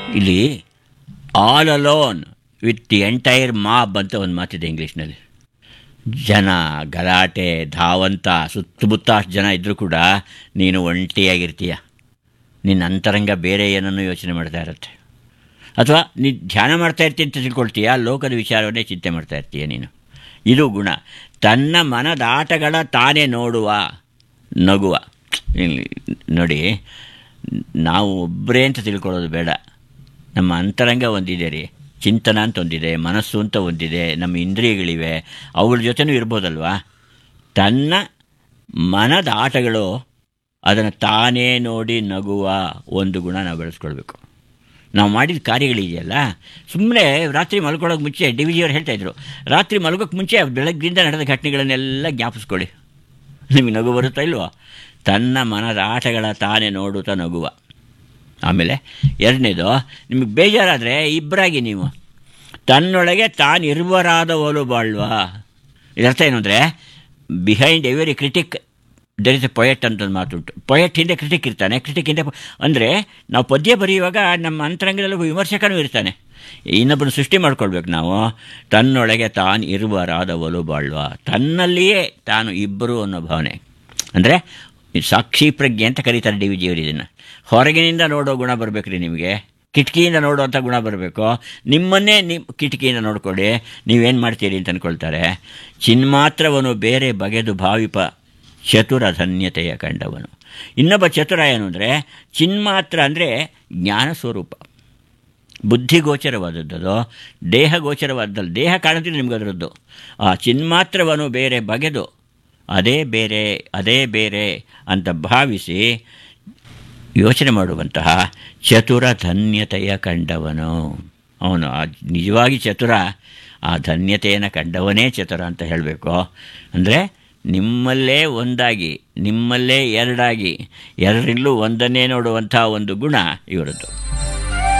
ಇಲ್ಲಿ all alone with the entire mob ಅಂತ ಒಂದು ಮಾತಿದೆ ಇಂಗ್ಲೀಷ್ನಲ್ಲಿ ಜನ ಗಲಾಟೆ ಧಾವಂತ ಸುತ್ತಮುತ್ತ ಅಷ್ಟು ಜನ ಇದ್ದರೂ ಕೂಡ ನೀನು ಒಂಟಿಯಾಗಿರ್ತೀಯ ನಿನ್ನ ಅಂತರಂಗ ಬೇರೆ ಏನನ್ನು ಯೋಚನೆ ಮಾಡ್ತಾ ಇರುತ್ತೆ ಅಥವಾ ನೀ ಧ್ಯಾನ ಮಾಡ್ತಾ ಇರ್ತೀಯ ಅಂತ ತಿಳ್ಕೊಳ್ತೀಯ ಲೋಕದ ವಿಚಾರವನ್ನೇ ಚಿಂತೆ ಮಾಡ್ತಾ ಇರ್ತೀಯ ನೀನು ಇದು ಗುಣ ತನ್ನ ಮನದಾಟಗಳ ತಾನೇ ನೋಡುವ ನಗುವ ಇಲ್ಲಿ ನೋಡಿ ನಾವು ಒಬ್ಬರೇ ಅಂತ ತಿಳ್ಕೊಳ್ಳೋದು ಬೇಡ ನಮ್ಮ ಅಂತರಂಗ ಒಂದಿದೆ ರೀ ಚಿಂತನ ಅಂತ ಒಂದಿದೆ ಮನಸ್ಸು ಅಂತ ಒಂದಿದೆ ನಮ್ಮ ಇಂದ್ರಿಯಗಳಿವೆ ಅವುಗಳ ಜೊತೆನೂ ಇರ್ಬೋದಲ್ವಾ ತನ್ನ ಮನದ ಆಟಗಳು ಅದನ್ನು ತಾನೇ ನೋಡಿ ನಗುವ ಒಂದು ಗುಣ ನಾವು ಬೆಳೆಸ್ಕೊಳ್ಬೇಕು ನಾವು ಮಾಡಿದ ಕಾರ್ಯಗಳಿದೆಯಲ್ಲ ಸುಮ್ಮನೆ ರಾತ್ರಿ ಮಲ್ಕೊಳ್ಳೋಕೆ ಮುಂಚೆ ಡಿ ವಿ ಜಿಯವ್ರು ಹೇಳ್ತಾಯಿದ್ರು ರಾತ್ರಿ ಮಲ್ಗೋಕ್ಕೆ ಮುಂಚೆ ಬೆಳಗ್ಗಿಂದ ನಡೆದ ಘಟನೆಗಳನ್ನೆಲ್ಲ ಜ್ಞಾಪಿಸ್ಕೊಳ್ಳಿ ನಿಮಗೆ ನಗು ಬರುತ್ತಾ ಇಲ್ವೋ ತನ್ನ ಮನದ ಆಟಗಳ ತಾನೇ ನೋಡುತ್ತಾ ನಗುವ ಆಮೇಲೆ ಎರಡನೇದು ನಿಮಗೆ ಬೇಜಾರಾದರೆ ಇಬ್ಬರಾಗಿ ನೀವು ತನ್ನೊಳಗೆ ತಾನು ಇರುವರಾದವಲು ಬಾಳ್ವಾ ಇದರ್ಥ ಏನು ಅಂದರೆ behind every critic there is a poet ಅಂತ ಒಂದು ಮಾತುಂಟು ಪೊಯೆಟ್ ಹಿಂದೆ ಕ್ರಿಟಿಕ್ ಇರ್ತಾನೆ ಕ್ರಿಟಿಕ್ ಹಿಂದೆ ಅಂದರೆ ನಾವು ಪದ್ಯ ಬರೆಯುವಾಗ ನಮ್ಮ ಅಂತರಂಗದಲ್ಲಿ ಒಬ್ಬ ವಿಮರ್ಶಕನೂ ಇರ್ತಾನೆ ಇನ್ನೊಬ್ಬನ ಸೃಷ್ಟಿ ಮಾಡ್ಕೊಳ್ಬೇಕು ನಾವು ತನ್ನೊಳಗೆ ತಾನು ಇರುವರಾದವಲು ಬಾಳ್ವಾ ತನ್ನಲ್ಲಿಯೇ ತಾನು ಇಬ್ಬರು ಅನ್ನೋ ಭಾವನೆ ಅಂದರೆ ಸಾಕ್ಷಿ ಪ್ರಜ್ಞೆ ಅಂತ ಕರೀತಾರೆ ಡಿ ವಿ ಜಿಯವರು ಇದನ್ನು ಹೊರಗಿನಿಂದ ನೋಡೋ ಗುಣ ಬರಬೇಕು ರೀ ನಿಮಗೆ ಕಿಟಕಿಯಿಂದ ನೋಡುವಂಥ ಗುಣ ಬರಬೇಕು ನಿಮ್ಮನ್ನೇ ನಿಮ್ಮ ಕಿಟಕಿಯಿಂದ ನೋಡ್ಕೊಳ್ಳಿ ನೀವೇನು ಮಾಡ್ತೀರಿ ಅಂತ ಅಂದ್ಕೊಳ್ತಾರೆ ಚಿನ್ಮಾತ್ರವನು ಬೇರೆ ಬಗೆದು ಭಾವಿಪ ಚತುರ ಧನ್ಯತೆಯ ಕಂಡವನು ಇನ್ನೊಬ್ಬ ಚತುರ ಏನು ಅಂದರೆ ಚಿನ್ಮಾತ್ರ ಅಂದರೆ ಜ್ಞಾನ ಸ್ವರೂಪ ಬುದ್ಧಿಗೋಚರವಾದದ್ದು ದೇಹ ಗೋಚರವಾದದ್ದು ದೇಹ ಕಾಣುತ್ತಿದೆ ನಿಮ್ಗೆ ಅದರದ್ದು ಆ ಚಿನ್ಮಾತ್ರವನ್ನು ಬೇರೆ ಬಗೆದು ಅದೇ ಬೇರೆ ಅದೇ ಬೇರೆ ಅಂತ ಭಾವಿಸಿ ಯೋಚನೆ ಮಾಡುವಂತಹ ಚತುರ ಧನ್ಯತೆಯ ಕಂಡವನು ಅವನು ಆ ನಿಜವಾಗಿ ಚತುರ ಆ ಧನ್ಯತೆಯನ್ನು ಕಂಡವನೇ ಚತುರ ಅಂತ ಹೇಳಬೇಕು ಅಂದರೆ ನಿಮ್ಮಲ್ಲೇ ಒಂದಾಗಿ ನಿಮ್ಮಲ್ಲೇ ಎರಡಾಗಿ ಎರಡರಿಂದಲೂ ಒಂದನ್ನೇ ನೋಡುವಂಥ ಒಂದು ಗುಣ ಇವರದ್ದು